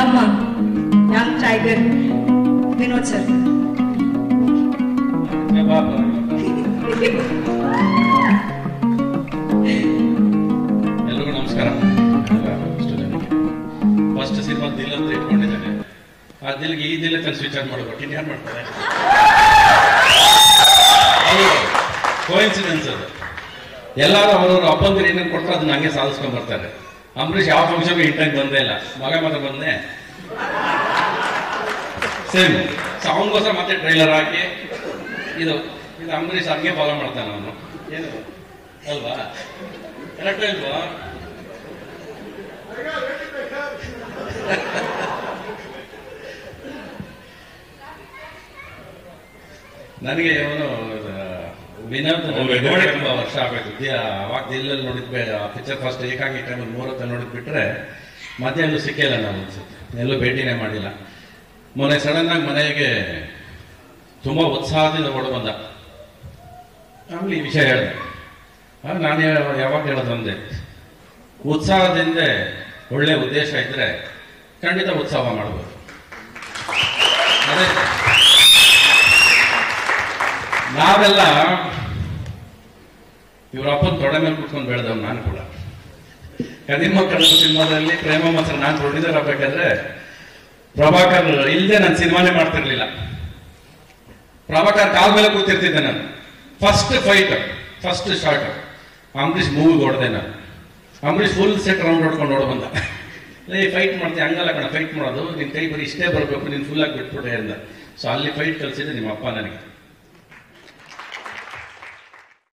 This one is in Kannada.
ನಮ್ಮ ಯಂಗ್ ಟೈಗರ್ ವಿನೋದ್ ಸರ್ ಎಲ್ರಿಗೂ ನಮಸ್ಕಾರ ಫಸ್ಟ್ ಸಿನಿಮಾ ದಿಲ್ ಅಂತ ಇಟ್ಕೊಂಡಿದ್ದಾನೆ ಆ ದಿಲ್ಗೆ ಈ ದಿಲ್ಲ ತಂದು ಸ್ವಿಚ್ ಆನ್ ಮಾಡ್ಬೇಕು ಇನ್ಯಾರು ಮಾಡ್ತಾರೆ ಅದು ಕೋಇನ್ಸಿಡೆನ್ಸ್ ಅದು ಎಲ್ಲರೂ ಅವ್ರವ್ರ ಅಪ್ಪಂದಿರು ಏನೇನು ಕೊಟ್ಟರು ಅದನ್ನ ಹಂಗೆ ಸಾಧಿಸ್ಕೊಂಡ್ ಬರ್ತಾರೆ ಅಂಬರೀಷ್ ಯಾವ ಫಂಕ್ಷನ್ಗೆ ಇಂಟಾಗಿ ಬಂದೇ ಇಲ್ಲ ಮಗ ಮಾತ್ರ ಬಂದೆ ಸೇಮ್ ಸೊ ಅವನಿಗೋಸ್ಕರ ಮತ್ತೆ ಟ್ರೈಲರ್ ಹಾಕಿ ಇದು ಇದು ಅಂಬರೀಷ್ ಹಂಗೆ ಫಾಲೋ ಮಾಡ್ತಾನೆ ಅವನು ಏನು ಅಲ್ವಾ ಕರೆಕ್ಟ್ ಇಲ್ವಾ ನನಗೆ ಇವನು ವಿನೋದ್ ನನಗೆ ನೋಡಿ ತುಂಬಾ ವರ್ಷ ಆಗೋಯ್ತು ದಿ- ಅವಾಗ ದಿಲ್ಲಲ್ಲಿ ನೋಡಿದ್ವಿ ಪಿಕ್ಚರ್ ಫಸ್ಟ್ ಏಕಾಂಗಿ ಟೈಮಲ್ಲಿ ಮೂರತ್ತು ನೋಡಿದ್ ಬಿಟ್ರೆ ಮತ್ತೆ ಎಲ್ಲೂ ಸಿಕ್ಕಿಲ್ಲ ನಾವು ಅನ್ಸುತ್ತೆ ಎಲ್ಲೂ ಭೇಟಿನೇ ಮಾಡಿಲ್ಲ ಮೊನ್ನೆ ಸಡನ್ ಆಗಿ ಮನೆಗೆ ತುಂಬಾ ಉತ್ಸಾಹದಿಂದ ಓಡ್ ಬಂದ ಆಮೇಲೆ ಈ ವಿಷಯ ಹೇಳಿದೆ ಆಗ ನಾನು ಯಾವ- ಯಾವಾಗ ಹೇಳೋದು ಅಂದೆ ಉತ್ಸಾಹದಿಂದ ಒಳ್ಳೆ ಉದ್ದೇಶ ಇದ್ರೆ ಖಂಡಿತ ಉತ್ಸವ ಮಾಡ್ಬೋದು ಅದೇ ನಾವೆಲ್ಲ ಇವ್ರ ಅಪ್ಪನ ತೊಡೆ ಮೇಲೆ ಕುತ್ಕೊಂಡು ಬೆಳೆದವ್ ನಾನು ಕೂಡ ಕದಿಮ ಕಡಲ ಸಿನಿಮಾದಲ್ಲಿ ಪ್ರೇಮ ಮಾತ್ರ ನಾನು ಪ್ರೊಡ್ಯೂಸರ್ ಆಗ್ಬೇಕಾದ್ರೆ ಪ್ರಭಾಕರ್ ಇಲ್ಲದೆ ನಾನು ಸಿನಿಮಾನೇ ಮಾಡ್ತಿರ್ಲಿಲ್ಲ ಪ್ರಭಾಕರ್ ಕಾಲ್ ಮೇಲೆ ಕೂತಿರ್ತಿದ್ದೆ ನಾನು first fight first shot Ambareesh ಮೂವಿಗೆ ಹೊಡೆದೆ ನಾನು ಅಂಬರೀಷ್ ಫುಲ್ ಸೆಟ್ ರೌಂಡ್ ಹೊಡ್ಕೊಂಡು ಹೊಡ್ ಬಂದ ಲೇ ಫೈಟ್ ಮಾಡ್ತೀವಿ ಹಂಗಲ್ಲ ಕಣ ಫೈಟ್ ಮಾಡೋದು ನಿನ್ ಕೈ ಬರೀ ಇಷ್ಟೇ ಬರಬೇಕು ನೀನು ಫುಲ್ ಆಗಿ ಬಿಟ್ಬಿಟ್ಟೆ ಅಂದ ಸೊ ಅಲ್ಲಿ ಫೈಟ್ ಕಲಿಸಿದ್ರೆ ನಿಮ್ಮ ಅಪ್ಪ ನನಗೆ